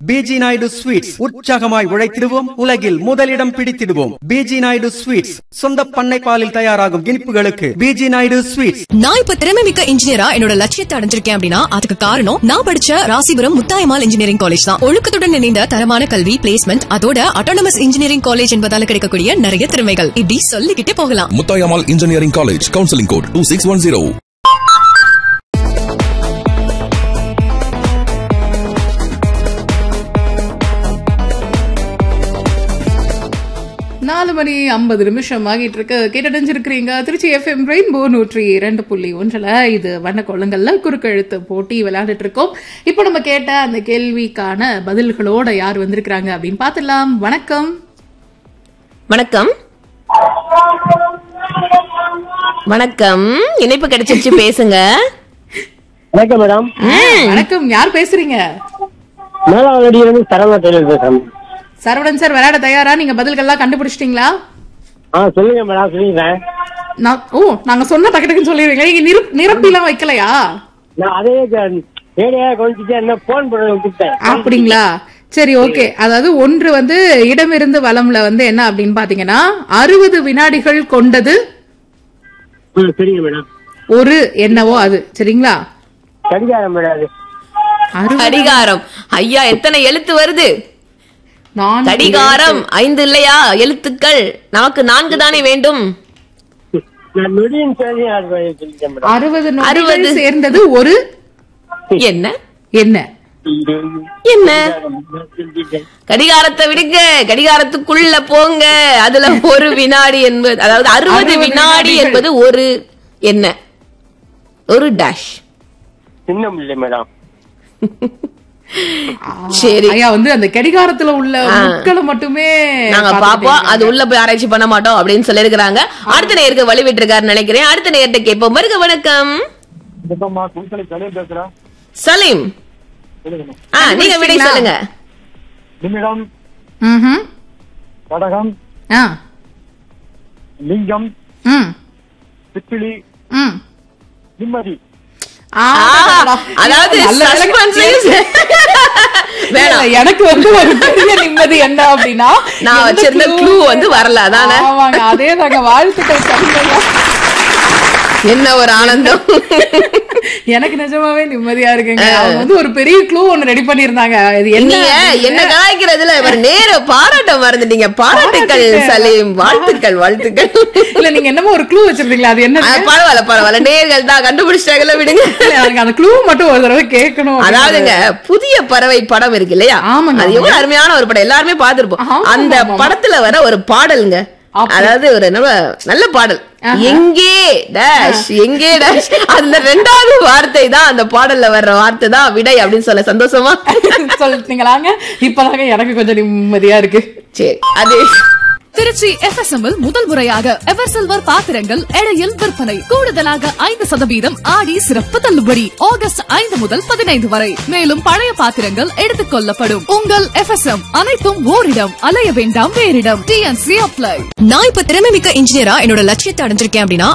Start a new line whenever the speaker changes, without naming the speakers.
PG Naidu sweets உற்சாகமாய் உழைத்திடுவோம் உலகில் முதலிடம் பிடித்திடுவோம் பிஜி நாயுடு ஸ்வீட்ஸ் சொந்த பண்ணை பாலில் தயாராகும் இனிப்புகளுக்கு பிஜி நாயுடு ஸ்வீட்ஸ்
நான் இப்ப திறமை மிக்க இன்ஜினியரா என்னோட லட்சியத்தை அடைஞ்சிருக்கேன் அப்படின்னா அதுக்கு காரணம் நான் படிச்ச ராசிபுரம் முத்தாயமால் இன்ஜினியரிங் காலேஜ் தான் ஒழுக்கத்துடன் இணைந்த தரமான கல்வி பிளேஸ்மெண்ட் அதோட அட்டானமஸ் இன்ஜினியரிங் காலேஜ் என்பதால கிடைக்கக்கூடிய நிறைய திறமைகள் இப்படி சொல்லிக்கிட்டே போகலாம்
Muthayammal engineering college counselling code two six one zero
நாலு மணி ஐம்பது நிமிஷம் ஆகிட்டு இருக்கு கேட்டடைஞ்சிருக்கிறீங்க திருச்சி எஃப்எம் ரெயின்போ நூற்றி இரண்டு புள்ளி ஒன்றுல இது வண்ண கொள்ளங்கள்ல குறுக்கெழுத்து போட்டி விளையாண்டுட்டு இருக்கோம் இப்போ நம்ம கேட்ட அந்த கேள்விக்கான பதில்களோட யார் வந்திருக்கிறாங்க அப்படின்னு பார்த்துடலாம் வணக்கம்
வணக்கம் வணக்கம் இணைப்பு கிடைச்சிருச்சு பேசுங்க
வணக்கம் மேடம்
வணக்கம் யார் பேசுறீங்க
மேலாவடியிலிருந்து சரவணா டெய்லர் பேசுறேன்
சரவணன் சார் விளையாட தயாரா நீங்க பதில்கள்லாம் கண்டுபிடிச்சிட்டீங்களா
ஆ சொல்லுங்க மேடம் சொல்லிடுறேன்
நான் ஓ நாங்க சொன்ன டக்கு டக்குன்னு சொல்லிடுவீங்க நீங்க நிரப் நிரப்பிலாம் வைக்கலையா
நான் அதே ரேடியா கொஞ்சிட்டு என்ன போன் பண்ண விட்டுட்டேன்
அப்படிங்களா சரி ஓகே அதாவது ஒன்று வந்து இடமிருந்து வலம்ல வந்து என்ன அப்படின்னு பாத்தீங்கன்னா அறுபது வினாடிகள் கொண்டது
ம், சரிங்க மேடம்
ஒரு என்னவோ அது சரிங்களா
கடிகாரம் மேடம் அது
அறுபது
கடிகாரம் ஐயா எத்தனை எழுத்து வருது
நான்கு
கடிகாரம் ஐந்து இல்லையா எழுத்துக்கள் நமக்கு நான்கு தானே வேண்டும்
நான் நொடியின் சொல்லி அது சொல்லிட்டேன் மேடம்
அறுபது
அறுபது.
நொடிகள் சேர்ந்தது ஒரு
என்ன
என்ன
என்ன கடிகாரத்தை விடுங்க கடிகாரத்துக்குள்ள போங்க அதுல ஒரு வினாடி என்பது அதாவது அறுபது
அறுபது
வினாடி
வினாடிகள்.
என்பது ஒரு என்ன ஒரு டேஷ்
சின்னம் இல்லை மேடம்
சரி
ஐயா வந்து அந்த கடிகாரத்துல உள்ள முட்களை மட்டுமே
நாங்க
பார்த்துட்டே
பாப்போம் அது
இருக்காங்க.
உள்ள போய் ஆராய்ச்சி பண்ண மாட்டோம் அப்படின்னு சொல்லிருக்காங்க அடுத்த நேருக்கு வழி விட்டுருக்காரு நினைக்கிறேன் அடுத்த நேரத்தை கேட்போம் வருக வணக்கம்
பேசுறேன்
சலீம் ஆ நீங்க விடை
கண்டுபிடிச்சிட்டீங்களா?
சொல்லுங்க
நிமிடம்
ம்ஹும்.
கடகம்
ஆ
லிங்கம்
ம்
பிப்பிலி
ம்
நிம்மதி
ஆ,
ஆஹா, அதாவது
நல்ல வேலை.
suspense வேணும். வேணாம்
இல்ல, எனக்கு வந்து ஒரு பெரிய நிம்மதி என்ன அப்படின்னா
நான்
எந்த
வச்சிருந்த
clue
clue வந்து வரல, அதானே?
ஆமாங்க அதே தாங்க வாழ்த்துக்கள் கவிதையா.
என்ன ஒரு ஆனந்தம்
எனக்கு நிஜமாவே நிம்மதியா இருக்குங்க அவங்க வந்து ஒரு பெரிய க்ளூ ஒன்னு ரெடி பண்ணிருந்தாங்க இது என்ன
நீங்க
அப்படின்னு.
என்ன கலாய்க்கிறதுல ஒரு நேர பாராட்ட மறந்துட்டீங்க பாராட்டுக்கள்
பாராட்டுக்கள்.
சலீம் வாழ்த்துக்கள் வாழ்த்துக்கள்
இல்ல நீங்க என்னமோ ஒரு க்ளூ வச்சிருந்தீங்களா அது என்ன
ஆ, பரவாயில்ல பரவாயில்ல நேர்கள் தான் கண்டுபிடிச்சிட்டாங்கல்ல விடுங்க
எனக்கு அந்த க்ளூ மட்டும் ஒரு தடவை கேட்கணும்
அதாவதுங்க புதிய பறவை படம் இருக்கு இல்லையா
ஆமாங்க,
அது எவ்வளவு அருமையான ஒரு படம் எல்லாருமே பார்த்திருப்போம்
ஆமா,
அந்த
ஆமா, ஆமா.
படத்துல வர ஒரு பாடலுங்க
அப்படி.
அதாவது ஒரு நல்ல நல்ல பாடல்
ஆஹா.
எங்கே டேஷ் எங்கே டேஷ் அந்த ரெண்டாவது வார்த்தை தான் அந்த பாடல்ல வர்ற வார்த்தை தான் விடை அப்படின்னு சொல்ல சந்தோஷமா
சொல்லிட்டீங்களாங்க இப்பதாங்க எனக்கு கொஞ்சம் நிம்மதியா இருக்கு
சரி அது
திருச்சி FSM இல் முதல் முறையாக எவர் சில்வர் பாத்திரங்கள் எடையில் விற்பனை கூடுதலாக ஐந்து சதவீதம் ஆடி சிறப்பு தள்ளுபடி ஆகஸ்ட் ஐந்து முதல் பதினைந்து வரை மேலும் பழைய பாத்திரங்கள் எடுத்துக் கொள்ளப்படும் உங்கள் FSM அனைத்தும் ஓரிடம் அலைய வேண்டாம் வேறிடம் டிஎன்சி அப்ளை
நான் இப்ப திறமை மிக்க இன்ஜினியரா என்னோட லட்சியத்தை அடைஞ்சிருக்கேன் அப்படின்னா